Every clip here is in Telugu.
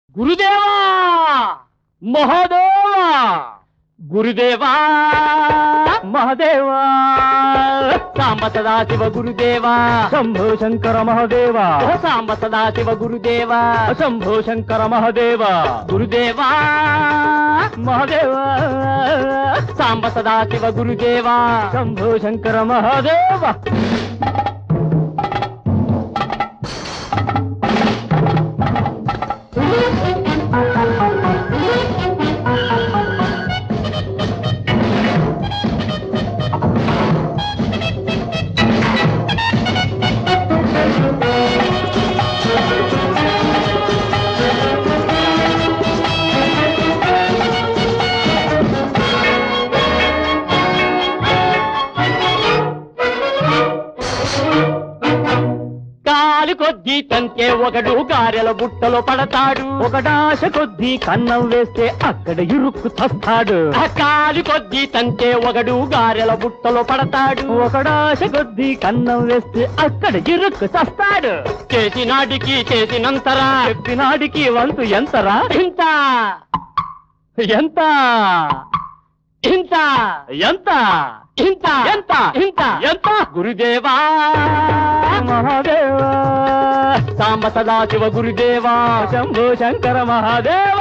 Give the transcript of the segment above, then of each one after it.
గురుదేవా మహాదేవా గురుదేవా మహాదేవా సాంబ సదాశివ గురుదేవా శంభో శంకర మహాదేవా సాంబ సదాశివ గురుదేవా శంభో శంకర మహాదేవా గురుదేవా మహాదేవా సాంబ సదాశివ గురుదేవా శంభో శంకర మహాదేవా కాలి కొద్దీ తంతే ఒకడు గారెల బుట్టలో పడతాడు ఒకడాశ కొద్దీ కన్నం వేస్తే అక్కడ ఇరుక్కు చస్తాడు ఆ కాలి కొద్దీ తంతే ఒకడు గారెల బుట్టలో పడతాడు ఒకడాశ కొద్దీ కన్నం వేస్తే అక్కడ ఇరుక్కు చస్తాడు చేసినాడికి చేసినంతరా చెప్పినాడికి వంతు ఎంతరా ఇంత ఎంత ఇంత ఎంత ఇంత ఎంత ఇంత ఎంత గురుదేవా మహాదేవా సాంబ సదాశివ గురుదేవా శంభో శంకర మహాదేవ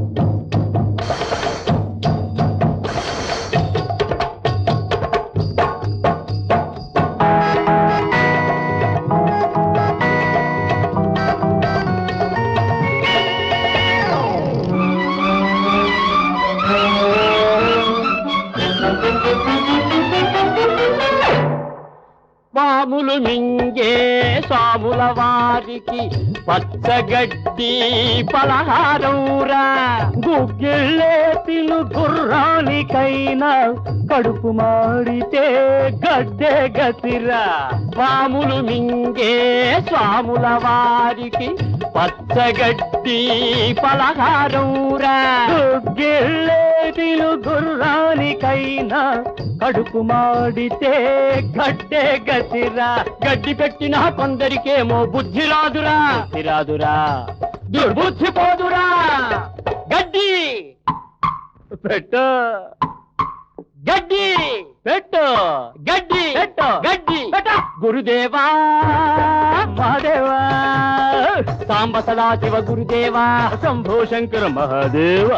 పాములు మింగే స్వాముల వారికి పచ్చగడ్డి పలహారౌరా గుగ్గిళ్ళే తిను గుర్రానికైనా కడుపు మాడితే గడ్డే గతిరా పాములు మింగే స్వాముల వారికి పచ్చగడ్డి పలహారౌరా గుగ్గిళ్ళే తిను గుర్రానికైనా కడుపు మాడితే గడ్డే గతిరా గడ్డి పెట్టిన కొందరికేమో బుద్ధి రాదురా బుద్ధి రాదురా దుర్బుద్ధి పోదురా గడ్డి పెట్టు గడ్డి పెట్టు గడ్డి పెట్టు గడ్డి పెట్ట గురుదేవా మహాదేవా సాంబ సదాశివ గురుదేవా శంభో శంకర మహాదేవ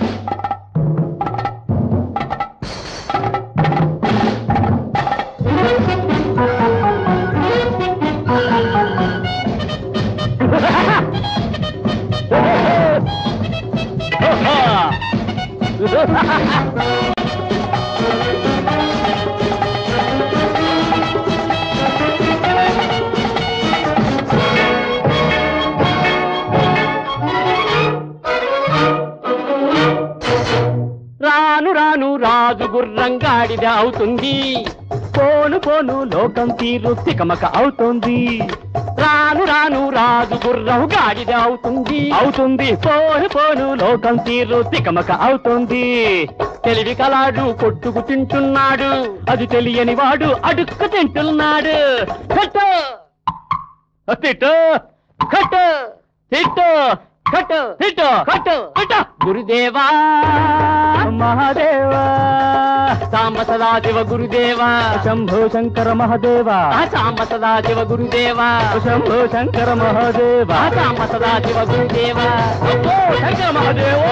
రాను రాను రాజు గుర్రంగాడిద అవుతుంది పోను పోను లోకం తీరు తికమక అవుతుంది రాను రాను రాజు గుర్రం గాడిద అవుతుంది అవుతుంది పోను పోను లోకం తీరు తికమక అవుతుంది తెలివి కలాడు కొట్టుకు తింటున్నాడు అది తెలియని వాడు అడుక్కు తింటున్నాడు కట్టు తిట్టు కట్టు తిట్టు కట్టు తిట్టు కట్టు తిట్టు గురుదేవా మహాదేవా సాంబ సదాశివ గురుదేవా శంభో శంకర మహాదేవా సాంబ సదాశివ గురుదేవా శంభో శంకర మహాదేవా సాంబ సదాశివ గురుదేవా శంభో శంకర మహాదేవో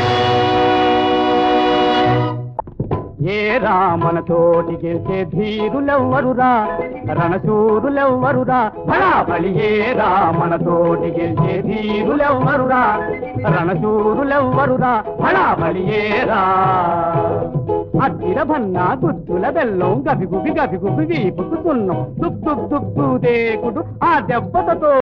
ఏ రామన తోటి గెలిచే ధీరులెవ్వరురా రణశూరులెవ్వరురా బళాబలి ఏ రామన తోటి గెలిచే ధీరులెవ్వరురా రణశూరులెవ్వరురా బళాబలి ఏరా అద్దిర భన్న గుద్దుల బెల్లం గబిగుబి గబిగుబి వీపుకు సున్నం దుబ్బు దుబ్బు దేకుడు ఆ దెబ్బతో